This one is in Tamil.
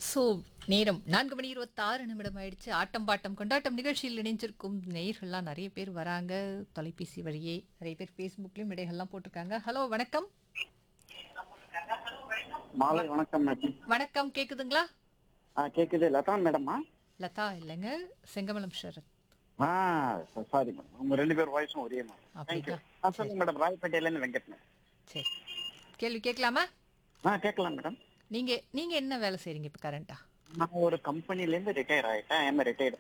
ஸோ நேரம் நான்கு மணி இருபத்தாறு நிமிடம் ஆயிடுச்சு ஆட்டம் பாட்டம் கொண்டாட்டம் நிகழ்ச்சியில் இணைஞ்சிருக்கும் நேயர்கள்லாம் நிறைய பேர் வராங்க தொலைபேசி வழியே நிறைய பேர் ஃபேஸ்புக்லேயும் இடைகள்லாம் போட்டிருக்காங்க ஹலோ வணக்கம் மாலை வணக்கம் மேடம் வணக்கம் கேக்குதுங்களா ஆ கேக்குது லதா மேடமா லதா இல்லைங்க செங்கமலம் ஷரத் ஆ சாரி மேடம் உங்க ரெண்டு பேர் வாய்ஸும் ஒரே மாதிரி தேங்க்யூ அப்படிங்களா ஆ சொல்லுங்க மேடம் ராயப்பேட்டையிலேருந்து வெங்கட்னு சரி கேள்வி கேட்கலாமா ஆ கேட்கலாம் மேடம் நீங்க நீங்க என்ன வேலை செய்றீங்க இப்போ கரண்டா நான் ஒரு கம்பெனிலேருந்து ரிட்டையர் ஆயிட்டேன் ஐம் ரிட்டையர்ட்